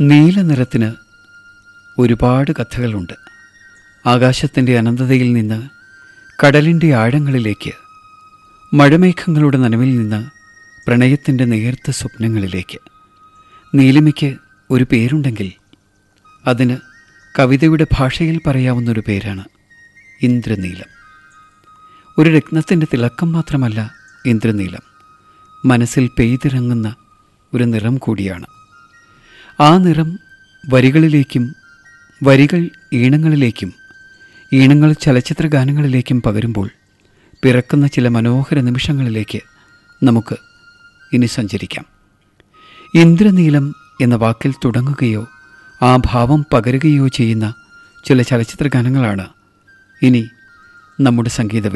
നീല നിറത്തിന് ഒരുപാട് കഥകളുണ്ട് ആകാശത്തിൻ്റെ അനന്തതയിൽ നിന്ന് കടലിൻ്റെ ആഴങ്ങളിലേക്ക് മഴമേഘങ്ങളുടെ നനവിൽ നിന്ന് പ്രണയത്തിൻ്റെ നേർത്ത സ്വപ്നങ്ങളിലേക്ക് നീലിമയ്ക്ക് ഒരു പേരുണ്ടെങ്കിൽ അതിന് കവിതയുടെ ഭാഷയിൽ പറയാവുന്ന ഒരു പേരാണ് ഇന്ദ്രനീലം ഒരു രത്നത്തിൻ്റെ തിളക്കം മാത്രമല്ല ഇന്ദ്രനീലം മനസ്സിൽ പെയ്തിറങ്ങുന്ന ഒരു നിറം കൂടിയാണ് ആ നിറം വരികളിലേക്കും വരികൾ ഈണങ്ങളിലേക്കും ഈണങ്ങൾ ചലച്ചിത്ര ഗാനങ്ങളിലേക്കും പകരുമ്പോൾ പിറക്കുന്ന ചില മനോഹര നിമിഷങ്ങളിലേക്ക് നമുക്ക് ഇനി സഞ്ചരിക്കാം ഇന്ദ്രനീലം എന്ന വാക്കിൽ തുടങ്ങുകയോ ആ ഭാവം പകരുകയോ ചെയ്യുന്ന ചില ചലച്ചിത്ര ഗാനങ്ങളാണ് ഇനി നമ്മുടെ സംഗീത